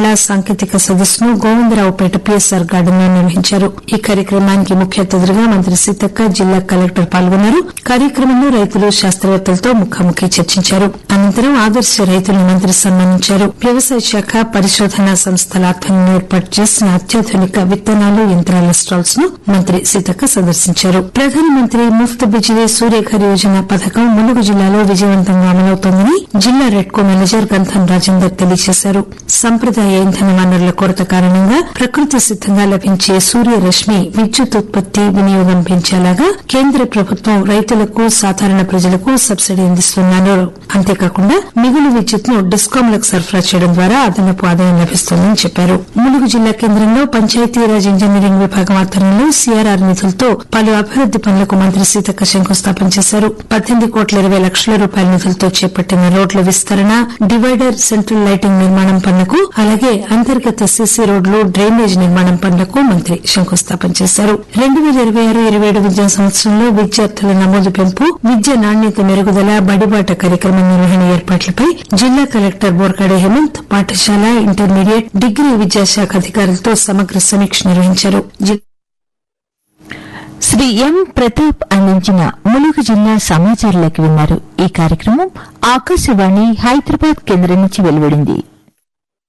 జిల్లా సాంకేతిక సదస్సును గోవిందరావుపేట పిఎస్ఆర్ గార్డెన్ లో నిర్వహించారు ఈ కార్యక్రమానికి ముఖ్య అతిథిగా మంత్రి సీతక్క జిల్లా కలెక్టర్ పాల్గొన్నారు కార్యక్రమంలో రైతులు శాస్త్రవేత్తలతో ముఖాముఖి చర్చించారు అనంతరం ఆదర్శ రైతులను మంత్రి సన్మానించారు వ్యవసాయ శాఖ పరిశోధనా సంస్థల ఆధ్వర్యంలో ఏర్పాటు చేసిన అత్యాధునిక విత్తనాలు యంత్రాల స్టాల్స్ ను మంత్రి సీతక్క సందర్శించారు ప్రధానమంత్రి ముఫ్త్ బిజిలీ సూర్యఘర్ యోజన పథకం ములుగు జిల్లాలో విజయవంతంగా అమలవుతోందని జిల్లా రెడ్కో మేనేజర్ గంధం రాజేందర్ తెలియజేశారు సంప్రదాయ ఇంధన వనరుల కొరత కారణంగా ప్రకృతి సిద్దంగా లభించే సూర్యరశ్మి విద్యుత్ ఉత్పత్తి వినియోగం పెంచేలాగా కేంద్ర ప్రభుత్వం రైతులకు సాధారణ ప్రజలకు సబ్సిడీ అందిస్తున్నారు అంతేకాకుండా మిగులు విద్యుత్ ను డిస్కాంలకు సరఫరా చేయడం ద్వారా అదనపు ఆదాయం లభిస్తోందని చెప్పారు ములుగు జిల్లా కేంద్రంలో పంచాయతీరాజ్ ఇంజనీరింగ్ విభాగం ఆధ్వర్యంలో సీఆర్ఆర్ నిధులతో పలు అభివృద్ది పనులకు మంత్రి సీతక్క శంకుస్థాపన చేశారు పద్దెనిమిది కోట్ల ఇరవై లక్షల రూపాయల నిధులతో చేపట్టిన రోడ్ల విస్తరణ డివైడర్ సెంట్రల్ లైటింగ్ నిర్మాణం పనులకు అలాగే అంతర్గత సీసీ రోడ్లు డ్రైనేజ్ నిర్మాణం పనులకు మంత్రి శంకుస్థాపన చేశారు రెండు పేల ఇరవై ఆరు ఇరవై ఏడు విద్యా సంవత్సరంలో విద్యార్థుల నమోదు పెంపు విద్య నాణ్యత మెరుగుదల బడిబాట కార్యక్రమం నిర్వహణ ఏర్పాట్లపై జిల్లా కలెక్టర్ బోర్కాడే హేమంత్ పాఠశాల ఇంటర్మీడియట్ డిగ్రీ విద్యాశాఖ అధికారులతో సమగ్ర సమీక్ష నిర్వహించారు జిల్లా శ్రీ ఎం ప్రతాప్ అందించిన ములుగు జిల్లా సమాచారాలకు విన్నారు ఈ కార్యక్రమం ఆకాశవాణి హైదరాబాద్ కేంద్రం నుంచి వెలువడింది